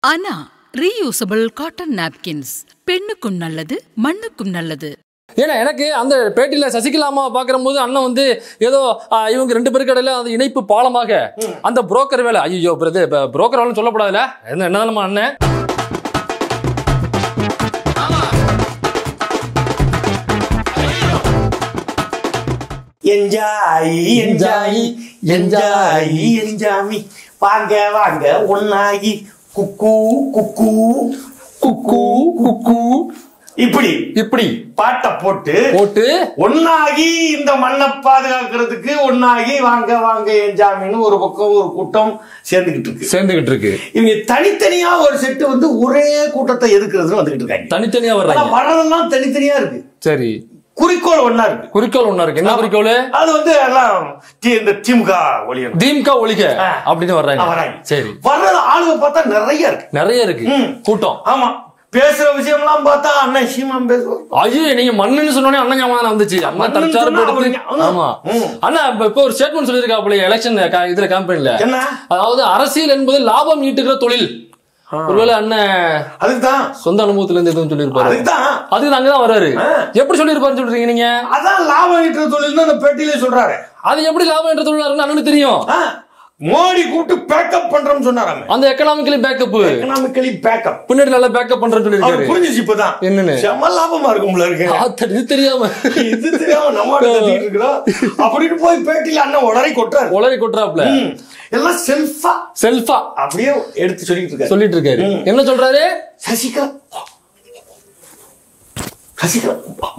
அனா reusable cotton napkins பெண்ணுக்கும் நல்லது மண்ணுக்கும் நல்லது ஏன்னா எனக்கு அந்த பேட்டியில சசிகலா அம்மா பார்க்கும்போது அண்ணன் வந்து ஏதோ ஆ, இவங்க ரெண்டு பேருக்கு இடையில அந்த இணைப்பு பாலமாக அந்த புரோக்கர் வேலை ஐயோ பிரதர் புரோக்கர் வேலைன்னு சொல்லப்படாதுல என்ன என்னதானமா அண்ணன் என்ஜாய் என்ஜாய் என்ஜாய் என்ஜாமி வாங்க வாங்க ஒன்னாகி குக்கு குக்கு குக்கு குக்கு இப்படி இப்படி பாட்டை போட்டு போட்டு ஒன்னாகி இந்த மண்ணை பாதுகாக்கிறதுக்கு ஒன்னாகி வாங்க வாங்க என்ஜாமின்னு ஒரு பக்கம் ஒரு கூட்டம் சேர்ந்துகிட்டு இருக்கு சேர்ந்துகிட்டு இருக்கு இவங்க தனித்தனியா ஒரு செட்டு வந்து ஒரே கூட்டத்தை எதிர்க்கிறதுன்னு வந்துகிட்டு இருக்காங்க தனித்தனியா ஆனா வர்றாங்க வர்றதெல்லாம் தனித்தனியா இருக்கு சரி குறிக்கோள் ஒன்னா இருக்கு குறிக்கோள் ஒண்ணா இருக்கு என்ன குறிக்கோள் அது வந்து எல்லாம் தி- இந்த திமுக ஒளியணும் தீம்கா ஒழிக ஆ. அப்படின்னு வர்றாங்க வராங்க சரி வர்றது ஆளுங்க பார்த்தா நிறைய இருக்கு நிறைய இருக்கு ம். கூட்டம் ஆமா பேசுற விஷயம்லாம் பார்த்தா அண்ணன் சீமான் பேசுவார் ஐயோ நீங்க மண்ணுன்னு சொன்னோடனே அண்ணன் ஞாபகம் வந்துச்சு அண்ணன் மண்ணுன்னு தற்சார்பு சொன்னா எடுத்து அவரு ஞா- ஆமா ம். அண்ணா இப்ப இப்ப ஒரு ஸ்டேட்மெண்ட் சொல்லியிருக்காப்புல எலெக்ஷன் இதுல கேம்பெயின்ல என்ன அதாவது அரசியல் என்பது லாபம் ஈட்டுகிற தொழில் ஒருவேளை அண்ணன் அதுக்குதான் சொந்த அனுபவத்துல இருந்து எதுவும் சொல்லியிருப்பாரு அதுக்குதான் அதுக்கு அங்கதான் வராரு ஆ. எப்படி சொல்லியிருப்பாருன்னு சொல்றீங்க நீங்க அதான் லாபம் ஈட்டுற தொழில் அந்த பேட்டியிலே சொல்றாரு அது எப்படி லாபம் என்ற தொழில் இருக்குன்னு அண்ணனுக்கு தெரியும் ஆ, மோடி கூப்பிட்டு பேக்கப் பண்றோம்னு சொன்னாராமே அந்த எக்கனாமிக்கலி பேக்கப் எக்கனாமிக்கலி பேக்கப் பின்னாடி நல்லா பேக்கப் பண்றேன்னு அவர் சொல்லியிருக்காரு புரிஞ்சிச்சு இப்பதான் என்னன்னு? செம லாபமா இருக்கும்ல இருக்கு ஆத்தடி, இது தெரியாம இது தெரியாம நம்ம கத்திட்டு இருக்கிறோம் அப்படின்னு போய் பேட்டியில அண்ணன் உடனே கொட்டுறாரு உளறி கொட்டுறாப்ல ம். எல்லாம் செல்ஃபா செல்ஃபா அப்படியே எடுத்து சொல்லிட்டு இருக்காரு சொல்லிட்டு இருக்காரு ம். என்ன சொல்றாரு சசிகலா சசிகலா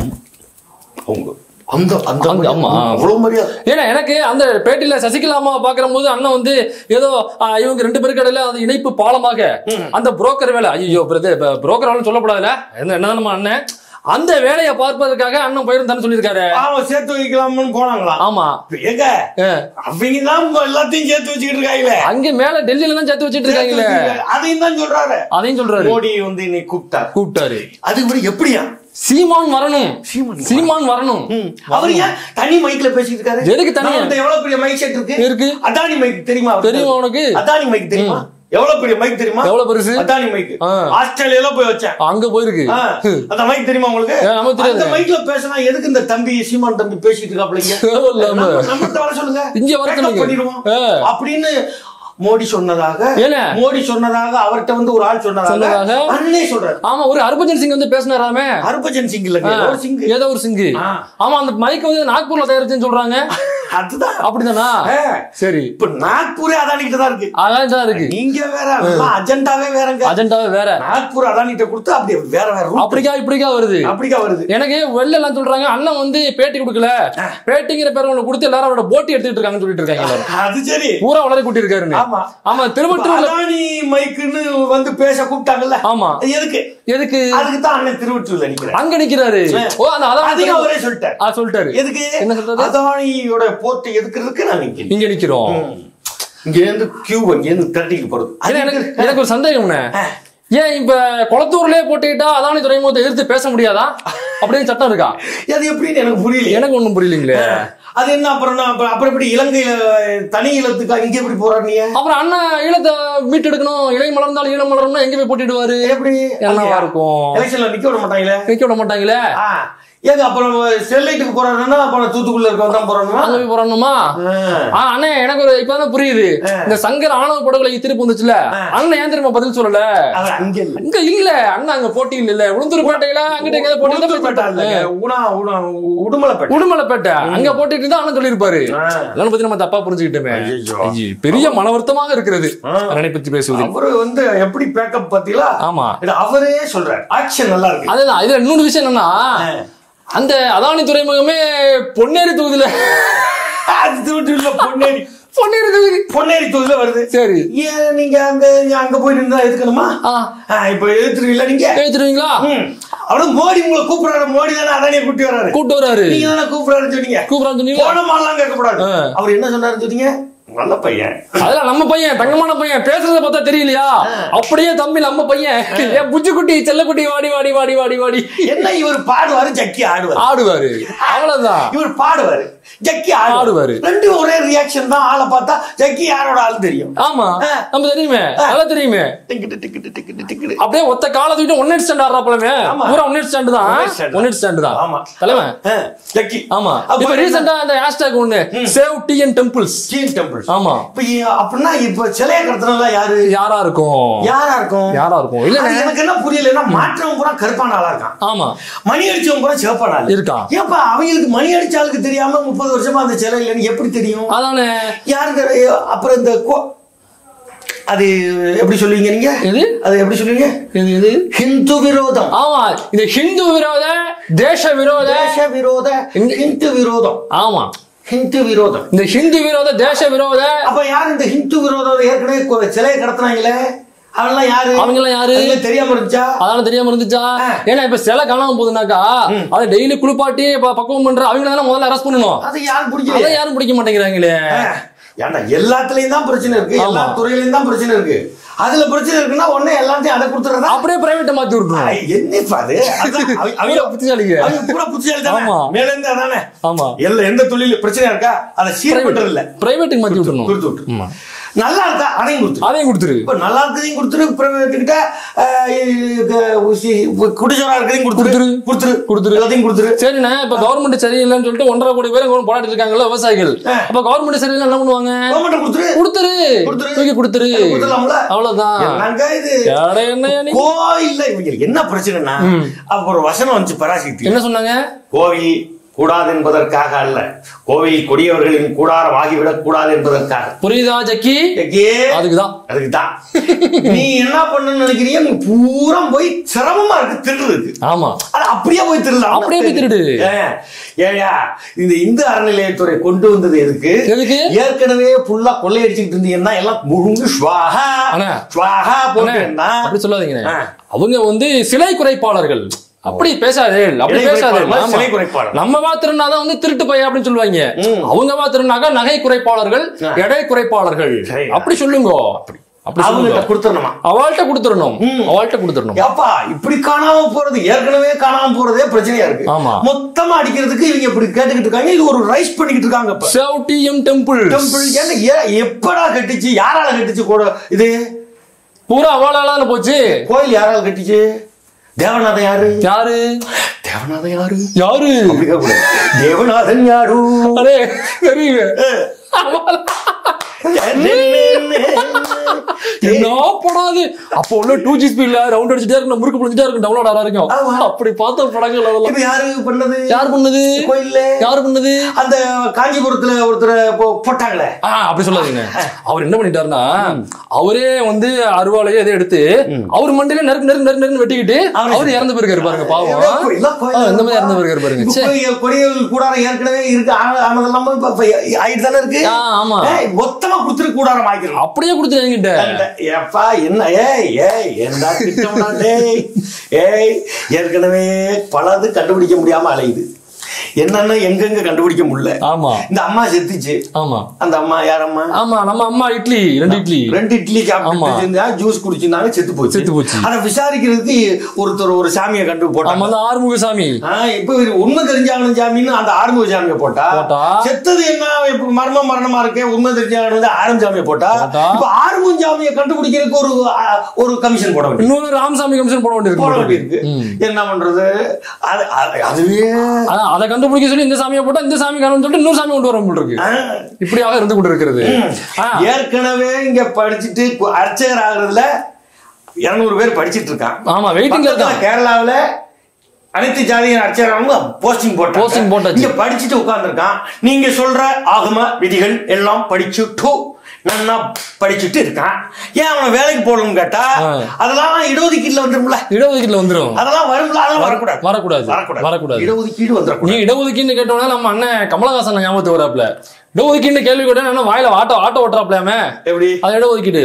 அவங்க அந்த அந்த அந்த, ஆமா. அவ்வளவு மரியாதை ஏன்னா எனக்கு அந்த பேட்டியில சசிகலா அம்மா பார்க்கும்போது அண்ணன் வந்து ஏதோ ஆ, இவங்க ரெண்டு பேருக்கு இடையில அந்த இணைப்பு பாலமாக அந்த புரோக்கர் வேலை ஐயோ பிரதர் புரோக்கர் வேலைன்னு சொல்லப்படாதுல என்ன என்னதானமா அண்ணன் அந்த வேலையை பார்ப்பதற்காக அண்ணன் போயிருந்தான்னு சொல்லியிருக்காரு அவன் சேர்த்து வைக்கலாம்னு போனாங்களாம் ஆமா இப்ப ஏங்க ஆ. அவங்க தான் எல்லாத்தையும் சேர்த்து வச்சுக்கிட்டு இருக்காங்களே அங்க மேல டெல்லியில தான் சேர்த்து வச்சிட்டு சேர்த்து இருக்காங்களே வச்சிருக்காங்க. அதையும் தான் சொல்றாரு அதையும் சொல்றாரு மோடி வந்து இன்னைக்கு கூப்பிட்டார் கூப்பிட்டாரு அது இப்படி எப்படியா சீமான் வரணும் சீமான் சீமான் வரணும் அவர் ஏன் தனி மைக்ல பேசிட்டு இருக்காரு எதுக்கு தனியா? நம்மகிட்ட எவ்வளவு பெரிய மைக் செட் இருக்கு இருக்கு. அதானி மைக் தெரியுமா அவருக்கு? தெரியுமா உனக்கு? அதானி மைக் தெரியுமா எவ்வளவு பெரிய மைக் தெரியுமா எவ்வளவு பெருசு? அதானி மைக் ஆ. ஆஸ்திரேலியால போய் வச்சேன் அங்க போயிருக்கு ஆ, அந்த மைக் தெரியுமா உங்களுக்கு ஏ, நமக்கு தெரியாது. அந்த மைக்ல பேசினா எதுக்கு இந்த தம்பி சீமான் தம்பி பேசிட்டு இருக்காப்ல இங்க? தேவையில்லாம. நம்ம- நம்மகிட்ட வர சொல்லுங்க இங்க வர Backup சொல்லுங்க. பண்ணிடுவோம். ஆ. அப்படின்னு மோடி சொன்னதாக ஏல? மோடி சொன்னதாக அவர்ட்ட வந்து ஒரு ஆள் சொன்னதாக சொன்னதாக? அண்ணே சொல்றாரு ஆமா ஒரு ஹர்பஜன் சிங் வந்து பேசினாராமே ஹர்பஜன் சிங் இல்லைங்க ஒரு சிங் ஏதோ ஒரு சிங்கு ஆ. ஆமா அந்த மைக் வந்து நாக்பூர்ல தயாரிச்சுன்னு சொல்றாங்க அதுதான் அப்படிதானா ஆ. சரி இப்ப நாக்பூரே அதானிக்கிட்ட தான் இருக்கு அதான் தான் இருக்கு நீங்க வேற அதெல்லாம் அஜெண்டாவே வேறங்க அஜெண்டாவே வேற நாக்பூர் அதானிட்ட கொடுத்து அப்படி வேற வேற route. அப்படிக்கா இப்படிக்கா வருது அப்படிக்கா வருது எனக்கு வெளில எல்லாம் சொல்றாங்க அண்ணன் வந்து பேட்டி கொடுக்கல பேட்டிங்கிற பேர் ஒண்ணு கொடுத்து எல்லாரும் அவரோட போட்டி எடுத்துட்டு இருக்காங்கன்னு சொல்லிட்டு இருக்காங்க எல்லாரும் அது சரி பூரா வளர கூட்டி இருக்காருன்னு ஆமா. ஆமா திருவட்டூர்ல அதானி மைக்குன்னு வந்து பேச கூப்பிட்டாங்கல்ல ஆமா. அது எதுக்கு எதுக்கு அதுக்கு தான் அண்ணன் திருவற்றூர்ல நிக்கிறேன் அங்க நிக்கிறாரு ஓ அந்த அதான் அதிகம் அவரே சொல்லிட்டார் ஆ சொல்லிட்டாரு எதுக்கு என்ன சொல்றாரு? அதானியோட போர்ட்டை எதுக்குறதுக்கு நான் நிக்கிறேன் இங்க நிக்கிறோம் இங்க இருந்து கியூ இங்க இருந்து திரட்டிக்கு போறது அது ஏன்னா எனக்கு எதுக்கு? எனக்கு ஒரு சந்தேகம்ண்ணே ஆ. ஏன் இப்ப குளத்தூர்லயே போட்டுக்கிட்டா அதானி துறைமுகத்தை எதிர்த்து பேச முடியாதா அப்படின்னு சட்டம் இருக்கா அது எப்படின்னு எனக்கு புரியல எனக்கு ஒண்ணும் புரியலீங்களே அது என்ன அப்புறம் நான் அப்புறம் அப்புறம் எப்படி இலங்கையில தனி இலத்துக்கா இங்க எப்படி போறாரு நீ அப்புறம் அண்ணன் ஈழத்தை மீட்டெடுக்கணும் இலை மலர்ந்தால் ஈழம் மலரணும்னா எங்க போய் போட்டிடுவாரு எப்படி என்னவா இருக்கும் எலெக்ஷன்ல நிக்க விட மாட்டாங்களே நிக்க விட மாட்டாங்களே ஆ, ஏங்க அப்புறம் ஸ்டெர்லைட்டுக்கு போறாருன்னா அப்புறம் தூத்துக்குள்ள இருக்கவன் தான் போறானுமா அங்க போய் போறணுமா ஆ அண்ணே எனக்கு ஒரு இப்பதான் புரியுது இந்த சங்கர் ஆணவ படுகொலை திருப்பி வந்துச்சுல அண்ணன் ஏன் தெரியுமா பதில் சொல்லல அவர் அங்க இல்ல அங்க இல்ல அண்ணன் அங்க போட்டி இல்ல உளுந்தூர் பேட்டையில அங்கிட்ட எங்க போட்டி உளுந்தூர்பேட்டை இல்லைங்க, ஊனா ஊனா உடுமலைப்பேட்டை உடுமலைப்பேட்டை அங்க போட்டிட்டு இருந்தா அண்ணன் சொல்லியிருப்பாரு ஆ. அதெல்லாம் பத்தி நம்ம தப்பா புரிஞ்சுக்கிட்டோமே ஐயையோ. ஐயோ, பெரிய மன வருத்தமாக இருக்கிறது அண்ணனை பத்தி பேசுவது அவரு வந்து எப்படி பேக்கப் பாத்தீங்களா ஆமா இது அவரே சொல்றாரு ஆக்ஷன் நல்லா இருக்கு அதுதான் இதுல இன்னொரு விஷயம் என்னன்னா அந்த அதானி துறைமுகமே பொன்னேரி தொகுதியில அது தூட்டுல பொன்னேரி பொன்னேரி தொகுதி பொன்னேரி தொகுதியில வருது சரி ஏன் நீங்க அங்க அங்க போய் இருந்தா எதுக்கணுமா ஆ ஆ, இப்ப எதிர்த்துருவீங்களா நீங்க எடுத்துருவீங்களா ம். அவரு மோடி உங்களை கூப்பிடுறாரு மோடி தானே அதானிய கூட்டி வர்றாரு கூட்டு வராரு நீங்க தானே கூப்பிடுறாருன்னு சொன்னீங்க கூப்பிடான்னு சொன்னீங்களா போன மாலாம் கேட்கக்கூடாது ஆ. அவர் என்ன சொன்னாருன்னு சொன்னீங்க நல்ல பையன் அதெல்லாம் நம்ம பையன் தங்கமான பையன் பேசுறத பார்த்தா தெரியலையா அப்படியே தம்பி நம்ம பையன் என் புஜ்ஜு குட்டி செல்லக்குட்டி வாடி வாடி வாடி வாடி வாடி என்ன இவர் பாடுவாரு ஜக்கி ஆடுவாரு ஆடுவாரு அவ்வளவுதான் இவர் பாடுவாரு ஜக்கி ஆடுவாரு ஆடுவாரு. ரெண்டு ஒரே ரியாக்ஷன் தான் ஆளை பார்த்தா ஜக்கி யாரோட ஆள் தெரியும் ஆமா ஆ. நம்ம தெரியுமே நல்லா தெரியுமே டிக்கிட்டு டிக்கிட்டு டிக்கிட்டு டிக்கிட்டு அப்படியே ஒத்த கால தூக்கிட்டு ஒன் நைட் ஸ்டாண்ட் ஆடுறாப்லமே ஆமா. பூரா ஒன் நைட் ஸ்டாண்ட் தான் One night stand one night stand தான் ஆமா. தலைவன் ஆ, ஜக்கி ஆமா அப்ப இப்ப என்ன? ரீசெண்டா அந்த ஹேஷ்டேக் ஒண்ணு சேவ் டி அண்ட் டெம்பிள்ஸ் ஜீன் டெம்பிள் ஆமா இப்ப இ- அப்படின்னா இப்ப சிலைய கடத்தினா யாரு யாரா இருக்கும் யாரா இருக்கும் யாரா இருக்கும் இல்ல அது எனக்கு என்ன புரியலன்னா மாற்றவன் பூரா கருப்பான ஆளா இருக்கான் ஆமா மணி அடிச்சவன் பூரா சிவப்பான ஆளு இருக்கான். ஏப்பா அவங்களுக்கு மணி அடிச்ச ஆளுக்கு தெரியாம முப்பது வருஷமா அந்த சிலை இல்லைன்னு எப்படி தெரியும் அதானே யாருக்கு அப்புறம் இந்த கோ- அது எப்படி சொல்லுவீங்க நீங்க எது? அது எப்படி சொல்லுவீங்க இது இது ஹிந்து விரோதம் ஆமா இந்த ஹிந்து விரோத தேச விரோத தேச விரோத இங்க- ஹிந்து விரோதம் ஆமா ஹிந்து விரோதம் இந்த ஹிந்து விரோத தேச விரோத அப்ப யார் இந்த ஹிந்து விரோதம் ஏற்கனவே கொ- சிலையை கடத்துனாங்களே அவங்கெல்லாம் யாரு அவங்க எல்லாம் யாரு? அவங்களுக்கு தெரியாம இருந்துச்சா அதனால தெரியாம இருந்துச்சா ஆ. ஏன்னா இப்ப சிலை காணாம போகுதுனாக்கா அதை டெய்லி குளிப்பாட்டி ப- பக்குவம் பண்ற அவங்க எல்லாம் முதல்ல அரெஸ்ட் பண்ணணும் அது யாரும் அதை பிடிக்கல யாரும் பிடிக்க மாட்டேங்கிறாங்களே ஏன்டா எல்லாத்துலயும் தான் பிரச்சனை இருக்கு ஆமா. எல்லா துறையிலயும் தான் பிரச்சனை இருக்கு அதுல பிரச்சனை இருக்குன்னா உடனே எல்லாத்தையும் அதை கொடுத்துறதா அப்படியே பிரைவேட்டை மாத்தி விட்டுரும் என்னப்பா அது அதான் அவங்க- அவங்க பூரா புத்திசாலிங்க. அவங்க பூரா புத்திசாலி தானே ஆமா. மேல இருந்து அதானே ஆமா எல்லா எந்த தொழில பிரச்சனை இருக்கா அதை சீர்பட்டு இல்ல பிரைவேட்டுக்கு மாத்தி விட்டுறணும் கொடுத்து விட்டு ஆமா. நல்லா இருக்கா அதையும் கொடுத்து அதையும் கொடுத்துரு இப்ப நல்லா இருக்கிறதையும் கொடுத்துரு பிரைவேட்டுக்கிட்ட குடிச்சோரா இருக்கிறதையும் கொடுத்துரு கொடுத்துரு. கொடுத்துரு கொடுத்துரு. எல்லாத்தையும் கொடுத்துரு சரிண்ணே இப்ப கவர்மெண்ட் சரியில்லைன்னு சொல்லிட்டு ஒன்றரை கோடி பேர் இங்க போராடிட்டு இருக்காங்கல்ல விவசாயிகள் ஆ. அப்ப கவர்மெண்ட் சரியில்லை என்ன பண்ணுவாங்க கவர்மெண்ட் கொடுத்துரு கொடுத்துரு கொடுத்துரு. தூக்கி கொடுத்துரு கொடுத்துடலாம்ல? அவ்வளவுதான் என்னங்க இது எட என்னய்யா நீ? கோயில்ல இவங்களுக்கு என்ன பிரச்சனைனா அப்ப ஒரு வசனம் வந்துச்சு பராசக்தி என்ன சொன்னாங்க கோவில் கூடாது என்பதற்காக அல்ல கோவில் கொடியவர்களின் கூடாரம் ஆகிவிடக் கூடாது என்பதற்காக புரியுதா ஜக்கி ஏக்கே, அதுக்குதான் அதுக்குதான் நீ என்ன பண்ணணும்னு நினைக்கிறீங்க நீ பூரா போய் சிரமமா இருக்கு திருடுறதுக்கு ஆமா அது அப்படியே போய் திருடலாம் அப்படியே போய் திருடு. ஏன்? ஏய்யா இந்த இந்து அறநிலையத்துறை கொண்டு வந்தது எதுக்கு எதுக்கு? ஏற்கனவே ஃபுல்லா கொள்ளையடிச்சுக்கிட்டு இருந்தீங்கன்னா எல்லாம் முழுங்கு ஸ்வாஹா அண்ணா. ஸ்வாஹா அண்ணே, போட்டேன்னா அப்படி சொல்லாதீங்க ஆ. அவங்க வந்து சிலை குறைப்பாளர்கள் அப்படி பேசாதே அப்படி இலை பேசாதே குறைப்பாளர், ஆமா. சிலை குறைப்பாளர். நம்ம பாத்திரம்னாதான் வந்து திருட்டு பைய அப்படின்னு சொல்லுவாங்க அவங்க பாத்திரம்னாக்கா நகை குறைப்பாளர்கள் எடை குறைப்பாளர்கள் சரி. அப்படி சொல்லுங்க அப்படி அப்படி அவங்ககிட்ட சொல்லுங்க கொடுத்துடணுமா அவள்கிட்ட கொடுத்துடணும் அவள்கிட்ட கொடுத்துடணும் ஏப்பா இப்படி காணாம போறது ஏற்கனவே காணாம போறதே பிரச்சனையா இருக்கு ஆமா. மொத்தமா அடிக்கிறதுக்கு இவங்க இப்படி கேட்டுக்கிட்டு இருக்காங்க இது ஒரு ரைஸ் பண்ணிக்கிட்டு இருக்காங்க இப்ப சேவ் டெம்பிள் டெம்பிள் ஏன்னா ஏ- எப்படா கட்டிச்சு யாரால கட்டிச்சு கூட இது பூரா அவளால போச்சு கோயில் யாரால கட்டிச்சு தேவநாதன் யாரு யாரு தேவநாதன் யாரு யாரு அப்படி கேட்கக்கூடாது. தேவநாதன் யாரு அரே தெரியுங்க என்ன படாது அப்போ உள்ள டூ ஜி ஸ்பீட்ல ரவுண்ட் அடிச்சுட்டே இருக்கும் முறுக்கு புடிச்சிட்டே இருக்கும் டவுன்லோட் ஆறா இருக்கும் ஆமா. அப்படி பார்த்த படங்கள் அதெல்லாம் இப்ப யாரு பண்ணது யார் பண்ணது கோயில்ல யார் பண்ணது அந்த காஞ்சிபுரத்துல ஒருத்தர் போ- போட்டாங்களே ஆ அப்படி சொல்லாதீங்க அவர் என்ன பண்ணிட்டாருன்னா அவரே வந்து அருவாளையே இதை எடுத்து அவர் மண்டையில நெருக்கு நெருக்கு நெருக்கு நெருக்கு வெட்டிக்கிட்டு அவரே அவர் இறந்து போயிருக்காரு பாருங்க பாவம் எல்லாம் கோயில்ல ஆ, இந்த மாதிரி இறந்து போயிருக்காரு பாருங்க இப்ப ச்சே. கோயில் கொடியல் கூடாரம் ஏற்கனவே இருக்கு ஆன- ஆனதெல்லாம் இப்ப இப்ப ஆயிட்டு தானே இருக்கு ஆ, ஆமா. ஏய், மொத்தமா கொடுத்துட்டு கூடாரம் ஆக்கிடலாம் அப்படியே கொடுத்துரு என்கிட்ட ஏப்பா என்ன ஏய் ஏய் என்ன திட்டம்டா டேய் ஏய் ஏற்கனவே பலது கண்டுபிடிக்க முடியாம அலையுது என்னன்னா எங்கெங்க கண்டுபிடிக்க முடியல ஆமா இந்த அம்மா செத்துச்சு ஆமா அந்த அம்மா யார் அம்மா ஆமா நம்ம அம்மா இட்லி ரெண்டு இட்லி ரெண்டு இட்லி ஆமா. சாப்பிட்டு ஜூஸ் குடிச்சிருந்தாங்க செத்து போச்சு செத்து போச்சு. அதை விசாரிக்கிறதுக்கு ஒருத்தர் ஒரு சாமியை கண்டு ஆமா போட்டாங்க அந்த ஆறுமுகசாமி ஆ, இப்ப இவரு உண்மை தெரிஞ்சாகணும் சாமின்னு அந்த ஆறுமுக சாமியை போட்டா போட்டா. செத்தது என்ன இப்ப மர்ம மரணமா இருக்கே உண்மை தெரிஞ்சாகணும் வந்து ஆறும் சாமியை போட்டா போட்டா. இப்ப ஆறுமுக சாமியை கண்டுபிடிக்கிறதுக்கு ஒரு ஆ, ஒரு கமிஷன் போட வேண்டியது இன்னொரு ராமசாமி கமிஷன் போட போட வேண்டியது வேண்டியிருக்கு என்ன பண்றது அது அது- அதுவே அதான் அதை கண்டுபிடிக்க சொல்லி இந்த சாமியை போட்டா இந்த சாமி காணும் சொல்லிட்டு இன்னொரு சாமி கொண்டு வர போல் இருக்கு ஆ, இப்படியாக இருந்து கொண்டு இருக்கிறது ஆ, ஏற்கனவே இங்க படிச்சுட்டு கு- அர்ச்சகர் ஆகுறதுல இருநூறு பேர் படிச்சிட்டு இருக்கான் ஆமா வெயிட்டிங்ல பக்கத்துல இருக்கான் கேரளாவுல அனைத்து ஜாதியின் அர்ச்சகரும் போஸ்டிங் போட்டாங்க Posting போட்டாச்சு. இங்க படிச்சுட்டு உட்கார்ந்திருக்கான் நீங்க சொல்ற ஆகம விதிகள் எல்லாம் படிச்சுட்டு நன்னா படிச்சுட்டு இருக்கான் ஏன் அவனை வேலைக்கு போடணும்னு கேட்டா ஆ. அதெல்லாம் இடஒதுக்கீடுல வந்துரும்ல இடஒதுக்கீடுல வந்துரும் அதெல்லாம் வரும்ல அதெல்லாம் வரக்கூடாது வரக்கூடாது வரக்கூடாது இடஒதுக்கீடு வந்துடக்கூடாது நீ இடஒதுக்கீடு கேட்டோம்னா நம்ம அண்ணன் கமலஹாசன் ஞாபகத்துக்கு வராப்ல இடஒதுக்கீடு கேள்வி கேட்டா என்ன வாயில ஆட்டோ ஆட்டோ ஓட்டுறாப்லாமே எப்படி அது இடஒதுக்கீடு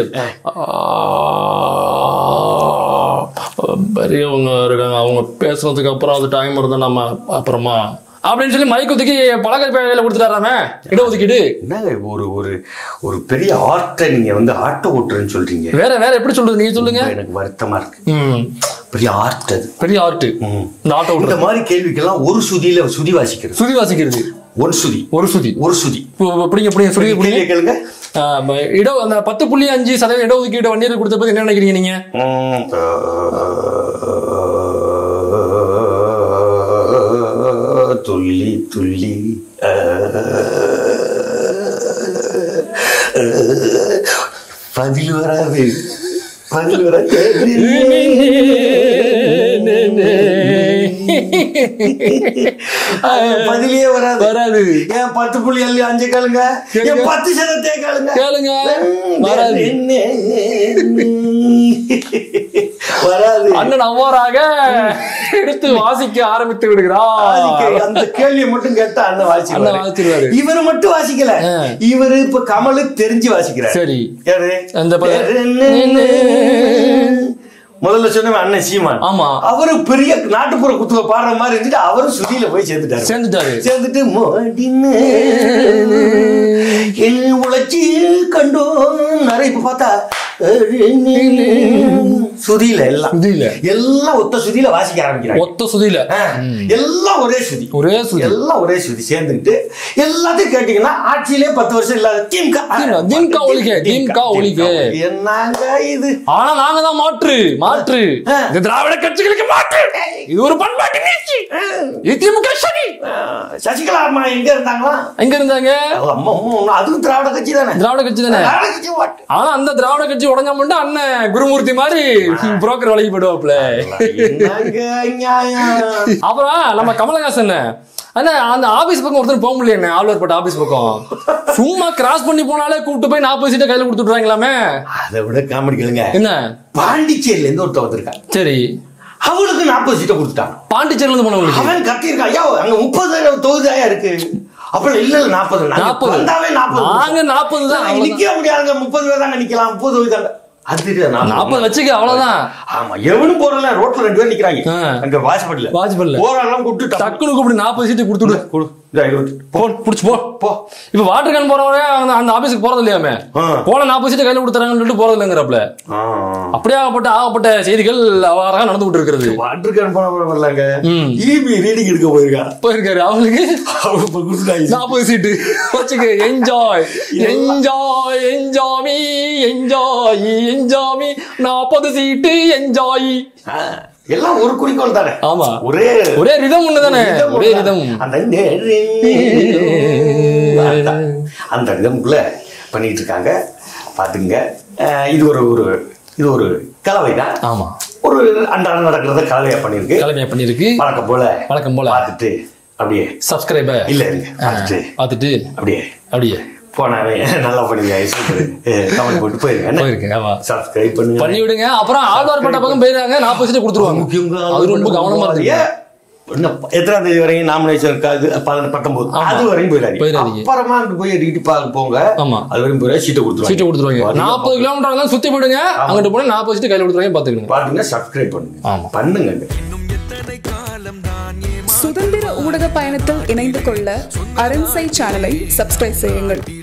பெரியவங்க இருக்காங்க அவங்க பேசுனதுக்கு அப்புறம் அது டைம் இருந்தா நம்ம அப்புறமா அப்படின்னு சொல்லி மைக்கு தூக்கி பழக்க பேரையில கொடுத்துட்டாராமே இடஒதுக்கீடு என்னங்க ஒரு ஒரு ஒரு பெரிய ஆர்ட்டை நீங்க வந்து ஆட்டோ ஓட்டுறேன்னு சொல்றீங்க வேற வேற எப்படி சொல்றது நீங்க சொல்லுங்க எனக்கு வருத்தமா இருக்கு ம் பெரிய ஆர்ட் அது பெரிய ஆர்ட் ம். இந்த ஆட்டோ இந்த ஓட்டுறது மாதிரி கேள்விக்கெல்லாம் ஒரு சுதியில சுதி வாசிக்கிறது சுதி வாசிக்கிறது ஒரு சுதி ஒரு சுதி ஒரு சுதி இப்போ பிடிங்க பிடிங்க சுருதி பிடிங்க கேள்வியை கேளுங்க ஆ, ம- இட அந்த பத்து புள்ளி அஞ்சு சதவீதம் இடஒதுக்கீடு வன்னியர் கொடுத்த பத்தி என்ன நினைக்கிறீங்க நீங்க ம், துள்ளி துள்ளி பதில் வராது பதில் வராது பதிலே வராது வராது ஏன் பத்து புள்ளி அள்ளி அஞ்சு கேளுங்க கேளுங்க. ஏன் பத்து சதத்தை கேளுங்க கேளுங்க வராது வராது அண்ணன் அவ்வாறாக எடுத்து வாசிக்க ஆரம்பித்து அதுக்கு விடுகிறார் அந்த கேள்வியை மட்டும் கேட்டா அண்ணன் அண்ணன் வாசிச்சிருவாரு வாசிச்சிருவாரு. இவரு மட்டும் வாசிக்கல ஆ. இவரு இப்ப கமலு தெரிஞ்சு வாசிக்கிறார் சரி யாரு அந்த ப- முதல்ல சொன்ன அண்ணன் சீமான் ஆமா. அவரு பெரிய நாட்டுப்புற குத்துவ பாடுற மாதிரி இருந்துட்டு அவரும் சுதியில போய் சேர்ந்துட்டாரு சேர்ந்துட்டாரு சேர்ந்துட்டு மோடின்னு என் உழைச்சி கண்டோம் நிறைய இப்ப பார்த்தா சுதியில எல்லாம் சுதியில. எல்லாம் ஒத்த சுதியில வாசிக்க ஆரம்பிக்கிறாங்க ஒத்த சுதியில ஆ, எல்லாம் ஒரே சுதி ஒரே சுதி. எல்லாம் ஒரே சுதி சேர்ந்துக்கிட்டு எல்லாத்தையும் கேட்டீங்கன்னா ஆட்சியிலே பத்து வருஷம் இல்லாத திமுக திமுக, திமுக ஒழிக, திமுக ஒழிக. என்னங்க இது ஆனா நாங்க தான் மாற்று மாற்று ஆ. இந்த திராவிட கட்சிகளுக்கு மாற்று இது ஒரு பண்பாட்டு நீச்சி இது திமுக சரி ஆ, சசிகலா அம்மா எங்க இருந்தாங்களா எங்க இருந்தாங்க அவங்க அம்மா அம்மா ஒண்ணு, அதுவும் திராவிட கட்சி தானே திராவிட கட்சி தானே திராவிட கட்சி ஓட்டு ஆனா அந்த திராவிட கட்சி உடஞ்சா மட்டும் அண்ணன் குருமூர்த்தி மாதிரி புரோக்கர் வேலைக்கு போயிடுவாப்ல என்னங்க நியாயம் அப்புறம் நம்ம கமலஹாசன் அண்ணா அந்த ஆபீஸ் பக்கம் ஒருத்தர் போக முடியல ஆழ்வார்பட்ட ஆபீஸ் பக்கம் சும்மா கிராஸ் பண்ணி போனாலே கூப்பிட்டு போய் நாற்பது சீட்டை கையில கொடுத்துட்றாங்களாமே அதை விட காமெடி கேளுங்க என்ன பாண்டிச்சேரியில இருந்து ஒருத்தர் வந்திருக்கான் சரி அவளுக்கு நாற்பது சீட்டை கொடுத்துட்டான் பாண்டிச்சேரில இருந்து போனவங்களுக்கு அவன் கத்திருக்கான் ஐயா அங்க முப்பது தொகுதியா இருக்கு அப்புறம் இல்ல இல்ல நாற்பது நாற்பது வந்தாவே நாற்பது நாங்க நாற்பது தான் நாங்க நிக்க முடியாதுங்க முப்பது பேர் தாங்க நிக்கலாம் முப்பது தொகுதி தாங்க அது தெரியாது நாற்பது நாற்பது வச்சுக்க அவ்வளவுதான் ஆமா எவனும் போறல ரோட்ல ரெண்டு பேர் நிக்கிறாங்க ஆ. அங்க வாசப்படல வாஜ்பல்ல போறாலாம் கூப்பிட்டு டக்குனு கூப்பிட்டு நாற்பது சீட்டு கொடுத்துடு கொடு இந்த இருபது போ புடிச்சு போ போ இப்ப வாட்டர் கேன் போறவரே அந்த அந்த ஆபீஸ்க்கு போறது இல்லையாமே ஆ. போன நாற்பது சீட்டை கையில கொடுத்துறாங்கன்னு சொல்லிட்டு போறது இல்லைங்கிறப்பல ஆ. அப்படியே ஆகப்பட்ட ஆகப்பட்ட செய்திகள் அவ்வாறாக நடந்து கொண்டு இருக்கிறது வாட்டர் கேன் போன வரலாங்க ம். இபி ரீடிங் எடுக்க போயிருக்கா போயிருக்காரு அவங்களுக்கு அவங்க இப்ப கொடுத்துட்டாங்க நாற்பது சீட்டு வச்சுக்க என்ஜாய் என்ஜாய் என்ஜாமி என்ஜாய் என்ஜாமி நாற்பது சீட்டு என்ஜாய் ஆ, எல்லாம் ஒரு குறிக்கோள் தானே ஆமா. ஒரே ஒரே ரிதம் ஒண்ணு தானே ரிதம் ஒரே ஒண்ணு ரிதம் தான். அந்த நெரு- அதான். அந்த ரிதம்குள்ள பண்ணிட்டு இருக்காங்க பாத்துங்க அஹ், இது ஒரு ஒரு இது ஒரு கலவை தான் ஆமா ஒரு அன்றாடம் நடக்கிறத கலவையா பண்ணிருக்கு கலமையா பண்ணிருக்கு வழக்கம் போல வழக்கம் போல. பார்த்துட்டு அப்படியே சப்ஸ்கிரைபர் இல்ல இருங்க பார்த்துட்டு பார்த்துட்டு அப்படியே அப்படியே போனாவே நல்லா பண்ணுங்க கமெண்ட் போட்டு போயிருங்க என்ன? போயிருக்கு ஆமா சப்ஸ்கிரைப் பண்ணுங்க பண்ணி விடுங்க அப்புறம் ஆழ்வார்பட்ட பக்கம் போயிருக்காங்க நாற்பது சீட்டு கொடுத்துருவாங்க அது ரொம்ப கவனமா இருக்கு ஏன்? இன்னும் எத்தனாம் தேதி வரையும் நாமினேஷன் இருக்காது பதினெட்டு பத்தொன்பது ஆமா. அது வரையும் போயிடாதீங்க போயிடாதீங்க. அப்புறமா அங்க போய் இடிட்டு பார்க்க போங்க ஆமா. அது வரையும் போய் சீட்டை கொடுத்துருவாங்க சீட்டை கொடுத்துருவாங்க நாற்பது கிலோமீட்டர் இருந்தாலும் சுத்தி போயிடுங்க அங்கிட்டு போனா நாற்பது சீட்டு கையில கொடுத்துருவாங்க பாத்துக்கணும் பாத்தீங்கன்னா சப்ஸ்கிரைப் பண்ணுங்க ஆமா. பண்ணுங்க சுதந்திர ஊடக பயணத்தில் இணைந்து கொள்ள அரண்சை சேனலை சப்ஸ்கிரைப் செய்யுங்கள்